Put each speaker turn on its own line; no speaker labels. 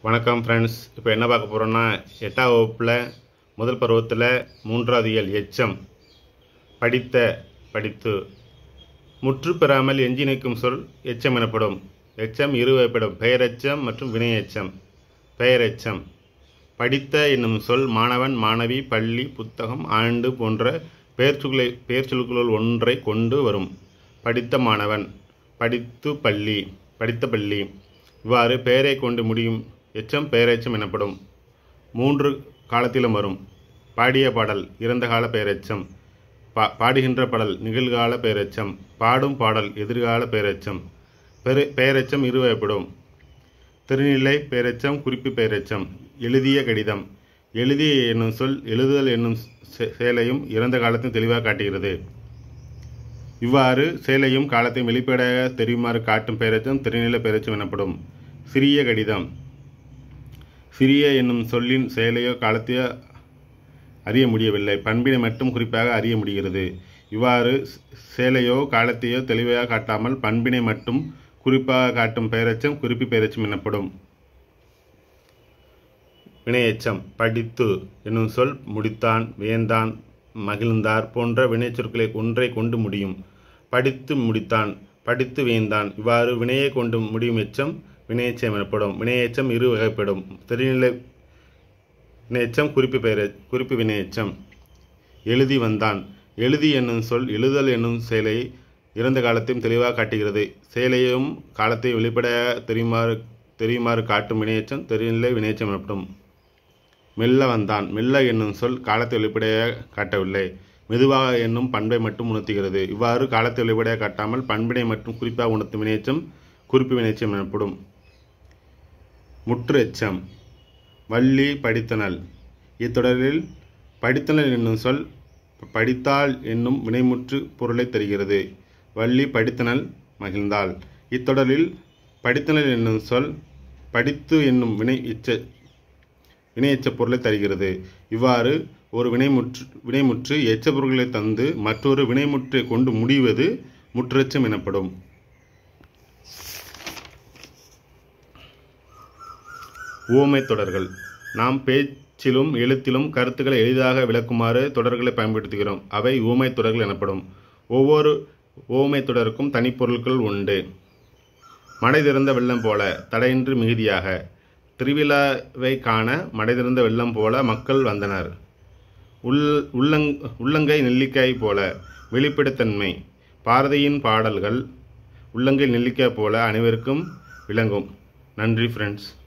வணக்கம் ஃப்ரெண்ட்ஸ் இப்போ என்ன பார்க்க போகிறோம்னா எட்டாம் வகுப்பில் முதல் பருவத்தில் மூன்றாவது இயல் எச்சம் படித்த படித்து முற்று பெறாமல் எஞ்சி நிற்கும் சொல் எச்சம் எனப்படும் எச்சம் இரு வகைப்படும் பெயரெச்சம் மற்றும் வினையெச்சம் பெயரெச்சம் படித்த என்னும் சொல் மாணவன் மாணவி பள்ளி புத்தகம் ஆண்டு போன்ற பெயர்ச்சொற்களை பெயர்ச்சொற்களுள் ஒன்றை கொண்டு வரும் படித்த மாணவன் படித்து பள்ளி படித்த பள்ளி இவ்வாறு பெயரை கொண்டு முடியும் எச்சம் பெயரெச்சம் எனப்படும் மூன்று காலத்திலும் வரும் பாடிய பாடல் இறந்த கால பெயரெச்சம் பா பாடுகின்ற பாடல் நிகழ்கால பெயரெச்சம் பாடும் பாடல் எதிர்கால பெயரெச்சம் பெரு பெயரெச்சம் இருவகைப்படும் திருநிலை பெயரெச்சம் குறிப்பு பெயரெச்சம் எழுதிய கடிதம் எழுதிய என்னும் சொல் எழுதுதல் என்னும் செ- செயலையும் இறந்த காலத்தையும் தெளிவாக காட்டுகிறது இவ்வாறு செயலையும் காலத்தையும் வெளிப்படையாக தெரியுமாறு காட்டும் பெயரெச்சம் திருநிலை பெயரெச்சம் எனப்படும் சிறிய கடிதம் சிறிய என்னும் சொல்லின் செயலையோ காலத்தையோ அறிய முடியவில்லை பண்பினை மட்டும் குறிப்பாக அறிய முடிகிறது இவ்வாறு ஸ்- செயலையோ காலத்தையோ தெளிவாக காட்டாமல் பண்பினை மட்டும் குறிப்பாக காட்டும் பெயரெச்சம் குறிப்பு பெயரெச்சம் எனப்படும் வினையெச்சம் படித்து என்னும் சொல் முடித்தான் வியந்தான் மகிழ்ந்தார் போன்ற வினைச்சொற்களை ஒன்றை கொண்டு முடியும் படித்து முடித்தான் படித்து வியந்தான் இவ்வாறு வினையை கொண்டு முடியும் எச்சம் வினையெச்சம் எனப்படும் வினையெச்சம் இரு வகைப்படும் தெரிநிலை வினையெச்சம் குறிப்பு பெயர் குறிப்பு வினையெச்சம் எழுதி வந்தான் எழுதி என்னும் சொல் எழுதல் என்னும் செயலை இறந்த காலத்தையும் தெளிவாக காட்டுகிறது செயலையும் காலத்தையும் வெளிப்படையாக தெரியுமாறு தெரியுமாறு காட்டும் வினையெச்சம் தெரிநிலை வினையெச்சம் எனப்படும் மெல்ல வந்தான் மெல்ல என்னும் சொல் காலத்தை வெளிப்படையாக காட்டவில்லை மெதுவாக என்னும் பண்பை மட்டும் உணர்த்துகிறது இவ்வாறு காலத்தை வெளிப்படையாக காட்டாமல் பண்பினை மட்டும் குறிப்பாக உணர்த்தும் வினையச்சம் குறிப்பு வினைச்சம் எனப்படும் முற்று எச்சம் வள்ளி படித்தனல் இத்தொடரில் படித்தனல் என்னும் சொல் படித்தாள் என்னும் வினைமுற்று பொருளை தருகிறது வள்ளி படித்தனல் மகிழ்ந்தாள் இத்தொடரில் படித்தனல் என்னும் சொல் படித்து என்னும் வினை இச்ச வினையெச்ச பொருளை தருகிறது இவ்வாறு ஒரு வினைமுற்று வினைமுற்று எச்ச பொருள்களை தந்து மற்றொரு வினைமுற்றை கொண்டு முடிவது முற்றெச்சம் எனப்படும் உவமை தொடர்கள் நாம் பேச்சிலும் எழுத்திலும் கருத்துக்களை எளிதாக விளக்குமாறு தொடர்களை பயன்படுத்துகிறோம் அவை உவமை தொடர்கள் எனப்படும் ஒவ்வொரு உவமை தொடருக்கும் தனிப்பொருட்கள் உண்டு மடை திறந்த வெள்ளம் போல தடையின்றி மிகுதியாக திருவிழாவை காண மடை திறந்த வெள்ளம் போல மக்கள் வந்தனர் உள் உள்ளங் உள்ளங்கை நெல்லிக்காய் போல வெளிப்படைத்தன்மை பாரதியின் பாடல்கள் உள்ளங்கை நெல்லிக்காய் போல அனைவருக்கும் விளங்கும் நன்றி ஃப்ரெண்ட்ஸ்